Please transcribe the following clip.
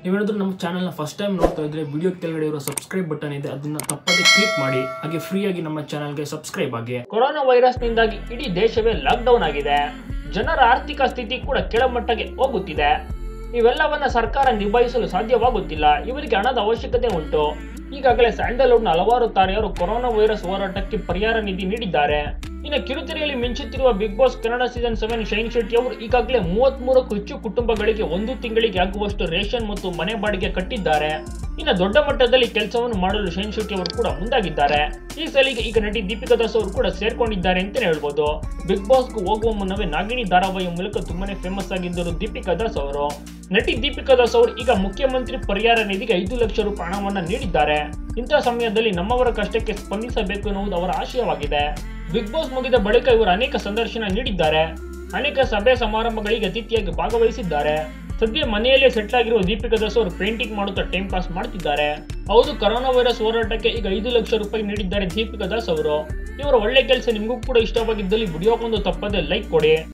ನೀವೇನಾದ್ರೂ ನಮ್ಮ ಚಾನಲ್ನ ಫಸ್ಟ್ ಟೈಮ್ ನೋಡ್ತಾ ಇದ್ರೆ ವಿಡಿಯೋ ಕೆಳಗಡೆ ಇರೋ ಸಬ್ಸ್ಕ್ರೈಬ್ ಬಟನ್ ಇದೆ ಅದನ್ನ ತಪ್ಪದೆ ಕ್ಲಿಕ್ ಮಾಡಿ ಹಾಗೆ ಫ್ರೀಯಾಗಿ ನಮ್ಮ ಚಾನಲ್ಗೆ ಸಬ್ಸ್ಕ್ರೈಬ್ ಆಗಿ ಕೊರೋನಾ ವೈರಸ್ನಿಂದಾಗಿ ಇಡೀ ದೇಶವೇ ಲಾಕ್ಡೌನ್ ಆಗಿದೆ ಜನರ ಆರ್ಥಿಕ ಸ್ಥಿತಿ ಕೂಡ ಕೆಳಮಟ್ಟಕ್ಕೆ ಹೋಗುತ್ತಿದೆ ಇವೆಲ್ಲವನ್ನ ಸರ್ಕಾರ ನಿಭಾಯಿಸಲು ಸಾಧ್ಯವಾಗುತ್ತಿಲ್ಲ ಇವರಿಗೆ ಹಣದ ಅವಶ್ಯಕತೆ ಉಂಟು ಈಗಾಗಲೇ ಸ್ಯಾಂಡಲ್ವುಡ್ನ ಹಲವಾರು ತಾರೆಯರು ಕೊರೋನಾ ವೈರಸ್ ಹೋರಾಟಕ್ಕೆ ಪರಿಹಾರ ನಿಧಿ ನೀಡಿದ್ದಾರೆ ಇನ್ನು ಕಿರುತೆರೆಯಲ್ಲಿ ಮಿಂಚುತ್ತಿರುವ Bigg Boss Kannada season seven Shine Shetty ಅವರು ಈಗಾಗಲೇ ಮೂವತ್ತ್ ಮೂರಕ್ಕೂ ಹೆಚ್ಚು ಕುಟುಂಬಗಳಿಗೆ ಒಂದು ತಿಂಗಳಿಗೆ ಆಗುವಷ್ಟು ರೇಷನ್ ಮತ್ತು ಮನೆ ಬಾಡಿಗೆ ಕಟ್ಟಿದ್ದಾರೆ ಇನ್ನು ದೊಡ್ಡ ಮಟ್ಟದಲ್ಲಿ ಕೆಲಸವನ್ನು ಮಾಡಲು ಶೈನ್ ಶೆಟ್ಟಿ ಅವರು ಕೂಡ ಮುಂದಾಗಿದ್ದಾರೆ ಈ ಸಲಿಗೆ ಈಗ ನಟಿ ದೀಪಿಕಾ ದಾಸ್ ಅವರು ಕೂಡ ಸೇರ್ಕೊಂಡಿದ್ದಾರೆ ಅಂತಾನೆ ಹೇಳ್ಬೋದು ಬಿಗ್ ಬಾಸ್ಗೂ ಹೋಗುವ ಮುನ್ನವೇ ನಾಗಿಣಿ ಧಾರಾವಾಹಿಯ ಮೂಲಕ ತುಂಬಾನೇ ಫೇಮಸ್ ಆಗಿದ್ದರು ದೀಪಿಕಾ ದಾಸ್ ಅವರು ನಟಿ ದೀಪಿಕಾ ದಾಸ್ ಅವರು ಈಗ ಮುಖ್ಯಮಂತ್ರಿ ಪರಿಹಾರ ನಿಧಿಗೆ ಐದು ಲಕ್ಷ ರೂಪಾಯಿ ಹಣವನ್ನ ನೀಡಿದ್ದಾರೆ ಇಂತಹ ಸಮಯದಲ್ಲಿ ನಮ್ಮವರ ಕಷ್ಟಕ್ಕೆ ಸ್ಪಂದಿಸಬೇಕು ಎನ್ನುವುದು ಅವರ ಆಶಯವಾಗಿದೆ ಬಿಗ್ ಬಾಸ್ ಮುಗಿದ ಬಳಿಕ ಇವರು ಅನೇಕ ಸಂದರ್ಶನ ನೀಡಿದ್ದಾರೆ ಅನೇಕ ಸಭೆ ಸಮಾರಂಭಗಳಿಗೆ ಅತಿಥಿಯಾಗಿ ಭಾಗವಹಿಸಿದ್ದಾರೆ ಸದ್ಯ ಮನೆಯಲ್ಲೇ ಸೆಟ್ಲ್ ಆಗಿರುವ ದೀಪಿಕಾ ದಾಸ್ ಅವರು ಪೇಂಟಿಂಗ್ ಮಾಡುತ್ತಾ ಟೈಮ್ ಪಾಸ್ ಮಾಡ್ತಿದ್ದಾರೆ ಹೌದು ಕರೋನಾ ವೈರಸ್ ಹೋರಾಟಕ್ಕೆ ಈಗ ಐದು ಲಕ್ಷ ರೂಪಾಯಿ ನೀಡಿದ್ದಾರೆ ದೀಪಿಕಾ ದಾಸ್ ಅವರು ಇವರ ಒಳ್ಳೆ ಕೆಲಸ ನಿಮಗೂ ಕೂಡ ಇಷ್ಟವಾಗಿದ್ದಲ್ಲಿ ವಿಡಿಯೋಗೊಂದು ತಪ್ಪದೆ ಲೈಕ್ ಕೊಡಿ